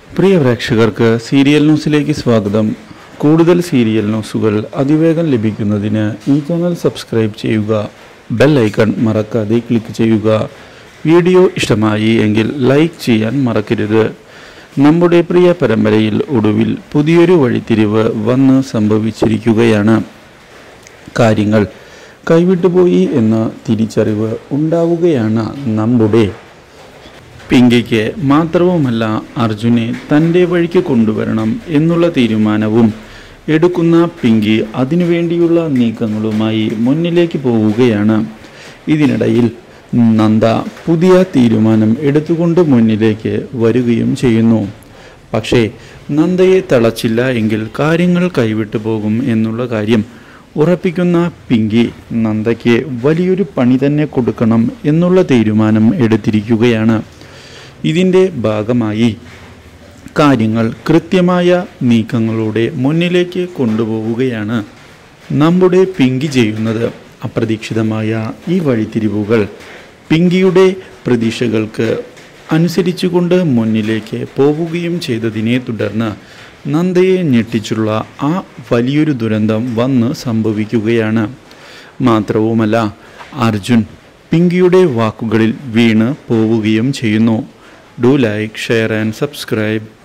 പ്രിയ പ്രേക്ഷകർക്ക് സീരിയൽ ന്യൂസിലേക്ക് സ്വാഗതം കൂടുതൽ സീരിയൽ ന്യൂസുകൾ അതിവേഗം ലഭിക്കുന്നതിന് ഈ ചാനൽ സബ്സ്ക്രൈബ് ചെയ്യുക ബെൽ ഐക്കൺ മറക്കാതെ ക്ലിക്ക് ചെയ്യുക വീഡിയോ ഇഷ്ടമായി എങ്കിൽ ലൈക്ക് ചെയ്യാൻ മറക്കരുത് നമ്മുടെ പ്രിയ പരമ്പരയിൽ ഒടുവിൽ പുതിയൊരു വഴിത്തിരിവ് വന്ന് സംഭവിച്ചിരിക്കുകയാണ് കാര്യങ്ങൾ കൈവിട്ടുപോയി എന്ന തിരിച്ചറിവ് ഉണ്ടാവുകയാണ് നമ്മുടെ പിങ്കിക്ക് മാത്രവുമല്ല അർജുനെ തൻ്റെ വഴിക്ക് കൊണ്ടുവരണം എന്നുള്ള തീരുമാനവും എടുക്കുന്ന പിങ്കി അതിനുവേണ്ടിയുള്ള നീക്കങ്ങളുമായി മുന്നിലേക്ക് പോവുകയാണ് ഇതിനിടയിൽ നന്ദ പുതിയ തീരുമാനം എടുത്തുകൊണ്ട് മുന്നിലേക്ക് വരികയും ചെയ്യുന്നു പക്ഷേ നന്ദയെ തളച്ചില്ല എങ്കിൽ കാര്യങ്ങൾ കൈവിട്ടു പോകും എന്നുള്ള കാര്യം ഉറപ്പിക്കുന്ന പിങ്കി നന്ദയ്ക്ക് വലിയൊരു പണി തന്നെ കൊടുക്കണം എന്നുള്ള തീരുമാനം എടുത്തിരിക്കുകയാണ് ഇതിൻ്റെ ഭാഗമായി കാര്യങ്ങൾ കൃത്യമായ നീക്കങ്ങളോടെ മുന്നിലേക്ക് കൊണ്ടുപോവുകയാണ് നമ്മുടെ പിങ്കി ചെയ്യുന്നത് അപ്രതീക്ഷിതമായ ഈ വഴിത്തിരിവുകൾ പിങ്കിയുടെ പ്രതീക്ഷകൾക്ക് അനുസരിച്ചുകൊണ്ട് മുന്നിലേക്ക് പോവുകയും ചെയ്തതിനെ തുടർന്ന് നന്ദയെ ഞെട്ടിച്ചുള്ള ആ വലിയൊരു ദുരന്തം വന്ന് സംഭവിക്കുകയാണ് മാത്രവുമല്ല അർജുൻ പിങ്കിയുടെ വാക്കുകളിൽ വീണ് പോവുകയും ചെയ്യുന്നു do like share and subscribe